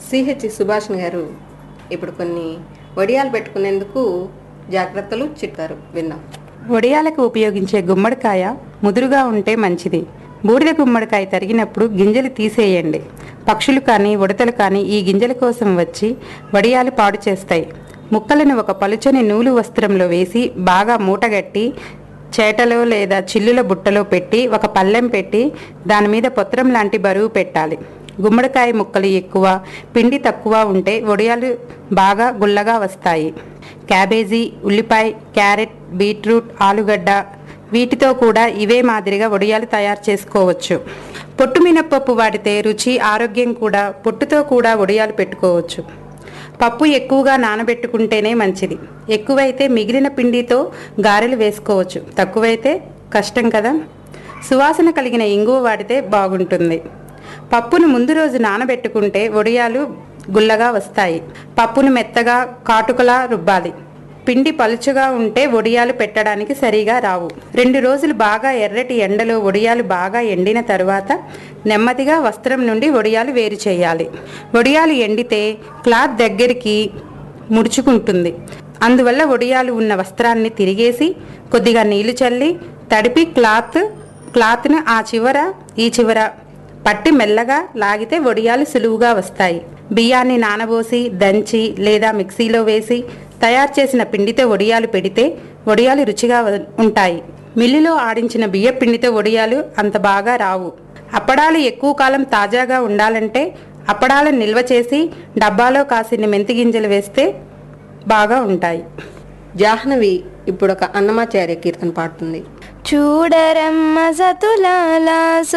CH Subhash గారు ఇప్పుడు కొన్ని వడియాలు పెట్టుకునేందుకు జాగ్రత్తలు చిట్టారు విన్నాం వడియాలకు ఉపయోగించే గుమ్మడికాయ ముదురుగా ఉంటే మంచిది బూడిద గుమ్మడికాయ తరిగినప్పుడు గింజలు తీసేయండి పక్షులు కానీ ఉడతలు కానీ ఈ గింజల కోసం వచ్చి వడియాలు పాడు చేస్తాయి ముక్కలను ఒక పలుచని నూలు వస్త్రంలో వేసి బాగా మూటగట్టి చేటలో లేదా చిల్లుల బుట్టలో పెట్టి ఒక పళ్ళెం పెట్టి దాని మీద పొత్రం లాంటి బరువు పెట్టాలి గుమ్మడికాయ ముక్కలు ఎక్కువ పిండి తక్కువ ఉంటే వడియాలు బాగా గుల్లగా వస్తాయి క్యాబేజీ ఉల్లిపాయ క్యారెట్ బీట్రూట్ ఆలుగడ్డ వీటితో కూడా ఇవే మాదిరిగా వడియాలు తయారు చేసుకోవచ్చు పొట్టు మినప్పప్పు వాడితే రుచి ఆరోగ్యం కూడా పొట్టుతో కూడా వడియాలు పెట్టుకోవచ్చు పప్పు ఎక్కువగా నానబెట్టుకుంటేనే మంచిది ఎక్కువైతే మిగిలిన పిండితో గారెలు వేసుకోవచ్చు తక్కువైతే కష్టం కదా సువాసన కలిగిన ఇంగువ వాడితే బాగుంటుంది పప్పును ముందు రోజు నానబెట్టుకుంటే వడియాలు గుల్లగా వస్తాయి పప్పును మెత్తగా కాటుకలా రుబ్బాలి పిండి పలుచగా ఉంటే వడియాలు పెట్టడానికి సరిగా రావు రెండు రోజులు బాగా ఎర్రటి ఎండలో వడియాలు బాగా ఎండిన తరువాత నెమ్మదిగా వస్త్రం నుండి వడియాలు వేరు చేయాలి వడియాలు ఎండితే క్లాత్ దగ్గరికి ముడుచుకుంటుంది అందువల్ల వడియాలు ఉన్న వస్త్రాన్ని తిరిగేసి కొద్దిగా నీళ్లు చల్లి తడిపి క్లాత్ క్లాత్ను ఆ చివర ఈ చివర పట్టి మెల్లగా లాగితే వడియాలు సులువుగా వస్తాయి బియ్యాన్ని నానబోసి దంచి లేదా మిక్సీలో వేసి తయారు చేసిన పిండితో వడియాలు పెడితే వడియాలు రుచిగా వ- ఉంటాయి మిల్లులో ఆడించిన బియ్య పిండితో వడియాలు అంత బాగా రావు అప్పడాలు ఎక్కువ కాలం తాజాగా ఉండాలంటే అప్పడాలను నిల్వ చేసి డబ్బాలో కాసిన మెంతి గింజలు వేస్తే బాగా ఉంటాయి జాహ్నవి ఇప్పుడు ఒక అన్నమాచార్య కీర్తన పాడుతుంది చూడరమ్మ సతులాల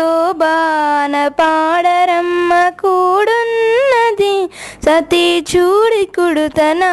శోభాన పాడరమ్మ కూడున్నది సతీ చూడి కుడుతన